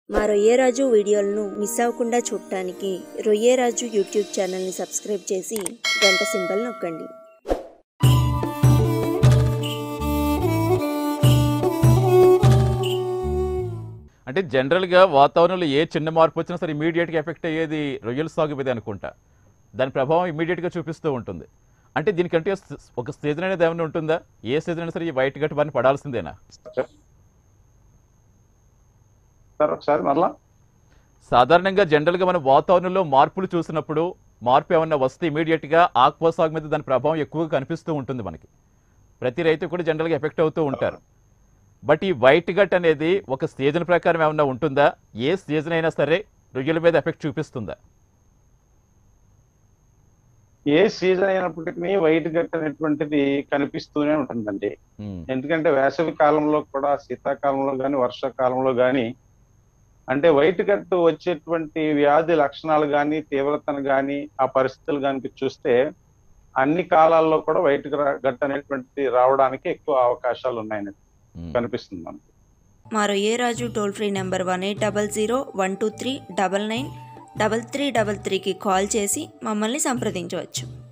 మా రొయ్యరాజు వీడియోలను మిస్ అవ్వకుండా చూడటానికి రొయ్యరాజు యూట్యూబ్ ఛానల్ని సబ్స్క్రైబ్ చేసి గంట సింబల్ నొక్కండి అంటే జనరల్గా వాతావరణంలో ఏ చిన్న మార్పు వచ్చినా సరే ఇమీడియట్గా ఎఫెక్ట్ అయ్యేది రొయ్యల సాగు మీద అనుకుంటా దాని ప్రభావం ఇమీడియట్గా చూపిస్తూ ఉంటుంది అంటే దీనికంటే స- ఒక సీజన్ అనేది ఏమైనా ఉంటుందా ఏ సీజన్ అయినా సరే ఈ వైట్ గట్ బారిన పడాల్సిందేనా సార్ ఒకసారి మరలా సాధారణంగా జనరల్గా మనం వాతావరణంలో మార్పులు చూసినప్పుడు మార్పు ఏమన్నా వస్తే ఇమీడియట్గా ఆక్వా సాగు మీద దాని ప్రభావం ఎక్కువగా కనిపిస్తూ ఉంటుంది మనకి ప్రతి రైతు కూడా జనరల్గా ఎఫెక్ట్ అవుతూ ఉంటారు బట్ ఈ వైట్ గట్ అనేది ఒక సీజన్ ప్రకారం ఏమన్నా ఉంటుందా ఏ సీజన్ అయినా సరే రొయ్యల మీద ఎఫెక్ట్ చూపిస్తుందా ఏ సీజన్ అయినప్పటికీ వైట్ గట్ అనేటువంటిది కనిపిస్తూనే ఉంటుందండి ఉమ్, ఎందుకంటే వేసవి కాలంలో కూడా శీతాకాలంలో కానీ వర్షాకాలంలో కానీ అంటే వైట్ గట్ వచ్చేటువంటి వ్యాధి లక్షణాలు కానీ తీవ్రతను కానీ ఆ పరిస్థితులు కనుక చూస్తే అన్ని కాలాల్లో కూడా వైట్ గట్ అనేటువంటిది రావడానికి ఎక్కువ అవకాశాలు ఉన్నాయని ఉమ్. కనిపిస్తుంది మనకి మా Royyaraju toll free number one eight double zero one two three double nine double three double త్రీకి కాల్ చేసి మమ్మల్ని సంప్రదించవచ్చు